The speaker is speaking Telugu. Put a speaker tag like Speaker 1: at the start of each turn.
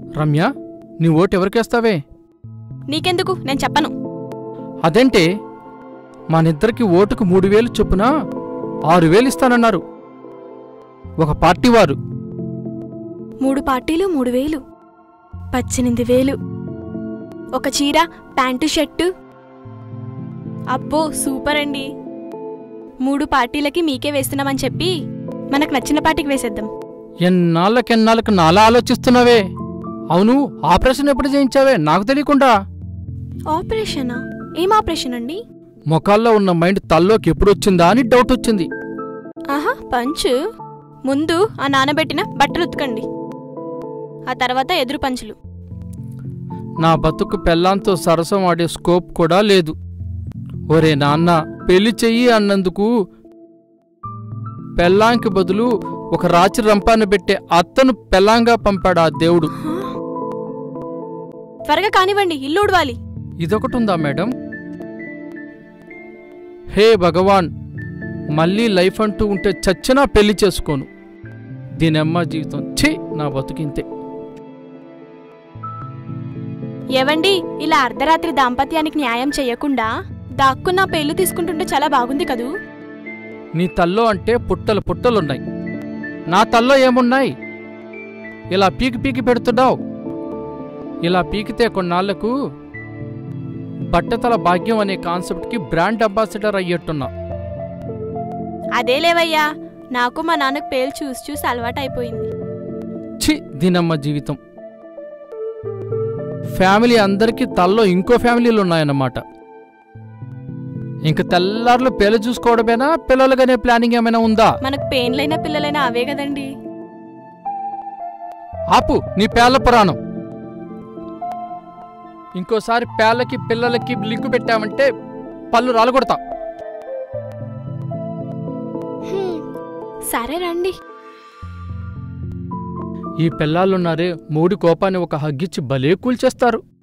Speaker 1: రమ్య నీ ఓటు ఎవరికేస్తావే
Speaker 2: నీకెందుకు నేను చెప్పను
Speaker 1: అదేంటే మనిద్దరికి ఓటుకు మూడు వేలు చొప్పున ఆరు వేలు ఇస్తానన్నారు ఒక పార్టీ వారు
Speaker 2: మూడు పార్టీలు మూడు వేలు పద్దెనిమిది వేలు ఒక చీర ప్యాంటు షర్టు అబ్బో సూపర్ అండి మూడు పార్టీలకి మీకే వేస్తున్నామని చెప్పి మనకు నచ్చిన పార్టీకి వేసేద్దాం
Speaker 1: ఎన్నాళ్ళకెన్నాళ్ళకు నాలా ఆలోచిస్తున్నావే అవును ఆపరేషన్ ఎప్పుడు చేయించావే నాకు తెలియకుండా
Speaker 2: ఆపరేషనా ఏం ఆపరేషన్ అండి
Speaker 1: మొకాల్లో ఉన్న మైండ్ తల్లోకి ఎప్పుడు వచ్చిందా అని డౌట్ వచ్చింది
Speaker 2: ఆహా పంచు ముందు ఆ నానబెట్టిన బట్టలు ఉతకండి ఆ తర్వాత ఎదురు పంచులు
Speaker 1: నా బతుకు పెళ్ళాంతో సరసం ఆడే స్కోప్ కూడా లేదు ఒరే నాన్న పెళ్లి చెయ్యి అన్నందుకు పెళ్ళాంకి బదులు ఒక రాచి రంపాన్ని పెట్టే అత్తను పెళ్ళాంగా పంపాడు ఆ దేవుడు
Speaker 2: హా? త్వరగా కానివ్వండి ఇల్లు ఉడవాలి
Speaker 1: ఇదొకటుందా మేడం హే భగవాన్ మళ్ళీ లైఫ్ అంటూ ఉంటే చచ్చినా పెళ్లి చేసుకోను దీనమ్మ జీవితం ఛీ నా బతుకింతే
Speaker 2: ఏవండి ఇలా అర్ధరాత్రి దాంపత్యానికి న్యాయం చెయ్యకుండా దాక్కున్న పెళ్లి తీసుకుంటుంటే చాలా బాగుంది కదూ
Speaker 1: నీ తల్లో అంటే పుట్టలు పుట్టలున్నాయి నా తల్లో ఏమున్నాయి ఇలా పీకి పీకి పెడుతున్నావు ఇలా పీకితే కొన్నాళ్లకు బట్టతల భాగ్యం అనే కాన్సెప్ట్కి బ్రాండ్ అంబాసిడర్ అయ్యేట్టున్నా
Speaker 2: అదే లేవయ్యా నాకు మా నాన్నకు పేలు చూసి చూసి అలవాటైపోయింది
Speaker 1: ఛీ దీనమ్మ జీవితం ఫ్యామిలీ అందరికీ తల్లో ఇంకో ఫ్యామిలీలు ఉన్నాయన్నమాట ఇంక తెల్లార్లు పెళ్లి చూసుకోవడమేనా పిల్లలుగానే ప్లానింగ్ ఏమైనా ఉందా
Speaker 2: మనకు పెయిన్లైన పిల్లలైనా అవే కదండి
Speaker 1: ఆపు నీ పేర్ల పురాణం ఇంకోసారి పేర్లకి పిల్లలకి లింకు పెట్టామంటే పళ్ళు రాలగొడతా
Speaker 2: హ్మ్. సరే రండి
Speaker 1: ఈ పిల్లాళ్ళున్నారే మూడి కోపాన్ని ఒక హగ్గిచ్చి భలే కూల్చేస్తారు